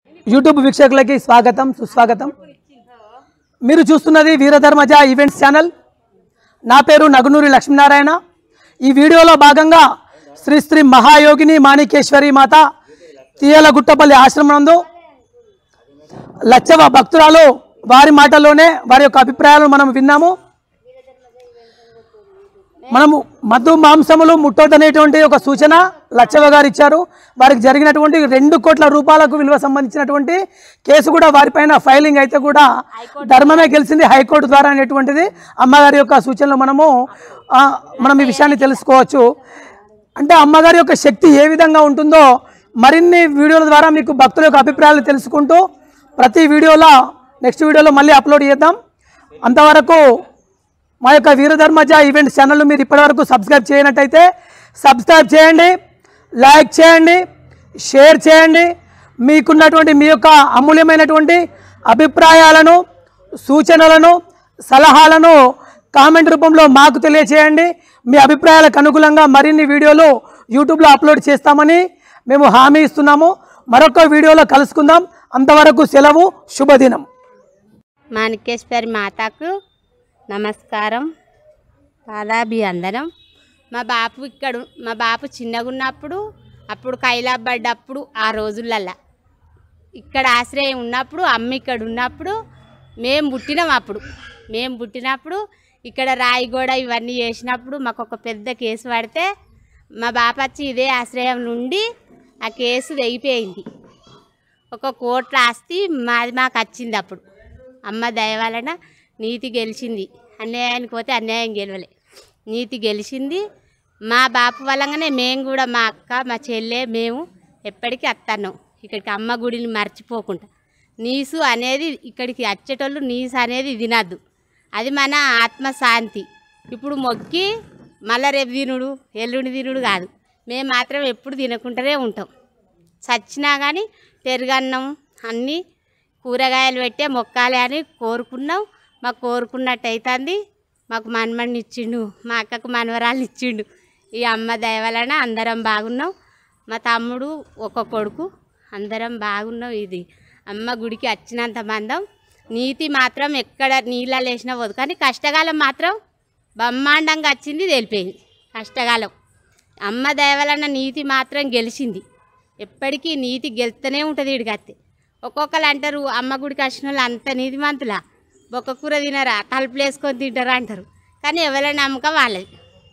YouTube వీక్షకులకి స్వాగతం సుస్వాగతం మీరు చూస్తున్నది వీరధర్మజ ఈవెంట్స్ ఛానల్ నా పేరు నగునూరి లక్ష్మీనారాయణ ఈ వీడియోలో భాగంగా శ్రీ శ్రీ మహాయోగిని మాణికేశ్వరి మాత తీయల గుట్టపల్లి ఆశ్రమనందు లచ్చవ భక్తురాలు వారి మాటల్లోనే వారి యొక్క అభిప్రాయాలు మనం విన్నాము మనము మధు మాంసములు ముట్టొద్దనేటువంటి ఒక సూచన లచ్చవ గారు ఇచ్చారు వారికి జరిగినటువంటి రెండు కోట్ల రూపాయలకు విలువ సంబంధించినటువంటి కేసు కూడా వారిపైన ఫైలింగ్ అయితే కూడా ధర్మమే గెలిచింది హైకోర్టు ద్వారా అనేటువంటిది అమ్మగారి యొక్క సూచనలు మనము ఆ, మనం ఈ విషయాన్ని తెలుసుకోవచ్చు అంటే అమ్మగారి యొక్క శక్తి ఏ విధంగా ఉంటుందో మరిన్ని వీడియోల ద్వారా మీకు భక్తుల యొక్క అభిప్రాయాలు తెలుసుకుంటూ ప్రతి వీడియోలో నెక్స్ట్ వీడియోలో మళ్ళీ అప్లోడ్ చేద్దాం అంతవరకు మా యొక్క వీరధర్మజ ఈవెంట్ ఛానల్ మీరు ఇప్పటివరకు సబ్స్క్రైబ్ చేయనట్టయితే సబ్స్క్రైబ్ చేయండి లైక్ చేయండి షేర్ చేయండి మీకున్నటువంటి మీ యొక్క అమూల్యమైనటువంటి అభిప్రాయాలను సూచనలను సలహాలను కామెంట్ రూపంలో మాకు తెలియచేయండి మీ అభిప్రాయాలకు అనుగుణంగా మరిన్ని వీడియోలు యూట్యూబ్లో అప్లోడ్ చేస్తామని మేము హామీ ఇస్తున్నాము మరొక వీడియోలో కలుసుకుందాం అంతవరకు సెలవు శుభదినం మాణికేశ్వరి మాతకు నమస్కారం పాదాభివందనం మా బాపు ఇక్కడ ఉ- మా బాపు చిన్నగా ఉన్నప్పుడు అప్పుడు కైలాబడ్డప్పుడు ఆ రోజులల్లా ఇక్కడ ఆశ్రయం ఉన్నప్పుడు అమ్మ ఇక్కడ ఉన్నప్పుడు మేము పుట్టినాం అప్పుడు మేము పుట్టినప్పుడు ఇక్కడ రాయిగోడ ఇవన్నీ చేసినప్పుడు మాకు ఒక పెద్ద కేసు పడితే మా బాప వచ్చి ఇదే ఆశ్రయం నుండి ఆ కేసు తెగిపోయింది ఒక కోట్ల ఆస్తి మాది మాకు వచ్చింది అప్పుడు అమ్మ దయ వలన నీతి గెలిచింది అన్యాయానికి పోతే అన్యాయం గెలవలే నీతి గెలిచింది మా బాపు వలంగానే మేము కూడా మా అక్క మా చెల్లె మేము ఎప్పటికీ వస్తున్నాం ఇక్కడికి అమ్మ గుడిని మర్చిపోకుండా నీసు అనేది ఇక్కడికి వచ్చేటోళ్ళు నీసు అనేది తినద్దు అది మన ఆత్మశాంతి ఇప్పుడు మొక్కి మళ్ళా రేపు తినుడు ఎల్లుండి తినుడు కాదు మేము మాత్రం ఎప్పుడు తినకుంటూనే ఉంటాం చచ్చినా కానీ పెరుగన్నం అన్నీ కూరగాయలు పెట్టే మొక్కాలి అని కోరుకున్నాం మాకు కోరుకున్నట్టు అవుతుంది మాకు మనమని ఇచ్చిండు మా అక్కకు మనవరాలు ఇచ్చిండు ఈ అమ్మ దయ వలన అందరం బాగున్నాం మా తమ్ముడు ఒక కొడుకు అందరం బాగున్నాం ఇది అమ్మ గుడికి వచ్చినంత మందం నీతి మాత్రం ఎక్కడ నీళ్ళలో వేసినా పోదు కానీ కష్టకాలం మాత్రం బ్రహ్మాండంగా వచ్చింది తెలిపోయింది కష్టకాలం అమ్మ దయ వలన నీతి మాత్రం గెలిచింది ఎప్పటికీ నీతి గెలుస్తూనే ఉంటుంది ఇడిగత్తి ఒక్కొక్కరు అంటారు అమ్మ గుడికి వచ్చిన వాళ్ళు అంత నీతిమంతులా బొక్క కూర తినరా తలుపులు వేసుకొని తింటారా అంటారు కానీ ఎవరి నమ్మకం వాళ్ళది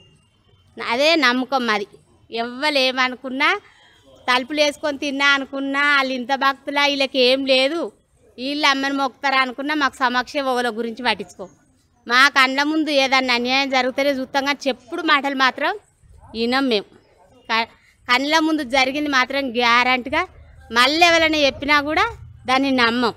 అదే నమ్మకం మాది ఎవ్వరు ఏమనుకున్నా తలుపులు వేసుకొని తిన్నా అనుకున్నా వాళ్ళు ఇంత భక్తులా వీళ్ళకి ఏం లేదు వీళ్ళు అమ్మని మొక్కుతారా అనుకున్నా మాకు సమక్ష ఓల గురించి పట్టించుకో మా కళ్ళ ముందు ఏదన్నా అన్యాయం జరుగుతూనే చూస్తాం కానీ చెప్పుడు మాటలు మాత్రం వినం మేము క- కళ్ళ ముందు జరిగింది మాత్రం గ్యారంటీగా మళ్ళీ ఎవరైనా చెప్పినా కూడా దాన్ని నమ్మం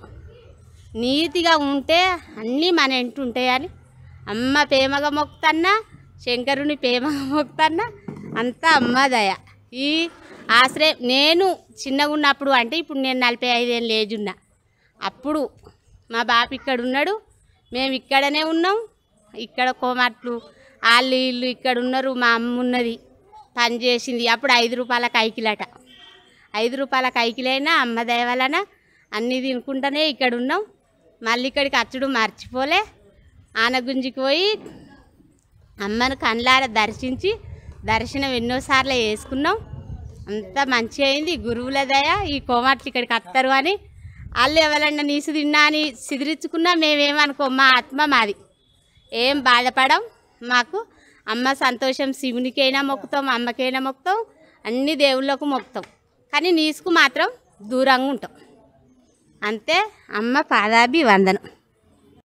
నీతిగా ఉంటే అన్నీ మన ఇంటి ఉంటాయని అమ్మ ప్రేమగా మొక్కుతన్నా శంకరుని ప్రేమగా మొక్కుతన్నా అంతా అమ్మ దయ ఈ ఆశ్రయం నేను చిన్నగా ఉన్నప్పుడు అంటే ఇప్పుడు నేను నలభై ఐదేళ్ళు ఏజ్ ఉన్నా అప్పుడు మా బాప ఇక్కడ ఉన్నాడు మేము ఇక్కడనే ఉన్నాం ఇక్కడ కోమట్లు వాళ్ళు వీళ్ళు ఇక్కడ ఉన్నారు మా అమ్మ ఉన్నది పని చేసింది అప్పుడు ఐదు రూపాయల కైకిలట ఐదు రూపాయల కైకిలైనా అమ్మ దయ వలన అన్నీ తినుకుంటూనే ఇక్కడ ఉన్నాం మళ్ళీ ఇక్కడికి అచ్చుడు మర్చిపోలే ఆనగుంజికి పోయి అమ్మను కళ్ళార దర్శించి దర్శనం ఎన్నోసార్లు వేసుకున్నాం అంతా మంచి అయింది గురువుల దయ ఈ కోమాట్లు ఇక్కడికి వస్తారు అని వాళ్ళు ఎవరన్నా నీసు తిన్నా అని సిదిరించుకున్నా మేమేమనుకో మా ఆత్మ మాది ఏం బాధపడం మాకు అమ్మ సంతోషం శివునికైనా మొక్కుతాం అమ్మకైనా మొక్కుతాం అన్ని దేవుళ్ళకు మొక్కుతాం కానీ నీసుకు మాత్రం దూరంగా ఉంటాం అంతే అమ్మ పాదాభి వందనం